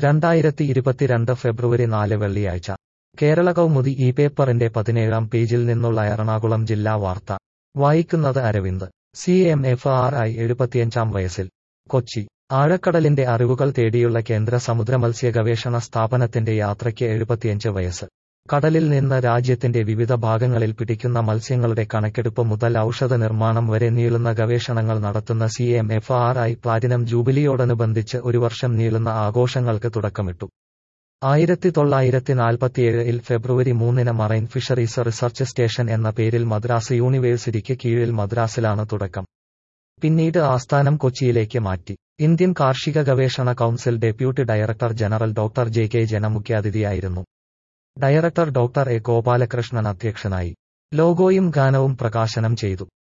രണ്ടായിരത്തി ഇരുപത്തിരണ്ട് ഫെബ്രുവരി നാല് വെള്ളിയാഴ്ച കേരള കൗമുദി ഈ പേപ്പറിന്റെ പതിനേഴാം പേജിൽ നിന്നുള്ള എറണാകുളം ജില്ലാ വാർത്ത വായിക്കുന്നത് Aravind C M F R I എഴുപത്തിയഞ്ചാം വയസ്സിൽ കൊച്ചി ആഴക്കടലിന്റെ അറിവുകൾ തേടിയുള്ള കേന്ദ്ര സമുദ്ര മത്സ്യ ഗവേഷണ സ്ഥാപനത്തിന്റെ യാത്രയ്ക്ക് എഴുപത്തിയഞ്ച് വയസ്സ് കടലിൽ നിന്ന് രാജ്യത്തിന്റെ വിവിധ ഭാഗങ്ങളിൽ പിടിക്കുന്ന മത്സ്യങ്ങളുടെ കണക്കെടുപ്പ് മുതൽ ഔഷധ നിർമ്മാണം വരെ നീളുന്ന ഗവേഷണങ്ങൾ നടത്തുന്ന C M F R I platinum ജൂബിലിയോടനുബന്ധിച്ച് ഒരു വർഷം നീളുന്ന ആഘോഷങ്ങൾക്ക് തുടക്കമിട്ടു ആയിരത്തി തൊള്ളായിരത്തി നാൽപ്പത്തിയേഴിൽ ഫെബ്രുവരി മൂന്നിന് മറൈൻ ഫിഷറീസ് റിസർച്ച് സ്റ്റേഷൻ എന്ന പേരിൽ മദ്രാസ് യൂണിവേഴ്സിറ്റിക്ക് കീഴിൽ മദ്രാസിലാണ് തുടക്കം പിന്നീട് ആസ്ഥാനം കൊച്ചിയിലേക്ക് മാറ്റി ഇന്ത്യൻ കാർഷിക ഗവേഷണ council deputy director general doctor J K Jena മുഖ്യാതിഥിയായിരുന്നു ഡയറക്ടർ ഡോക്ടർ എ ഗോപാലകൃഷ്ണൻ അധ്യക്ഷനായി ലോഗോയും ഗാനവും പ്രകാശനം ചെയ്തു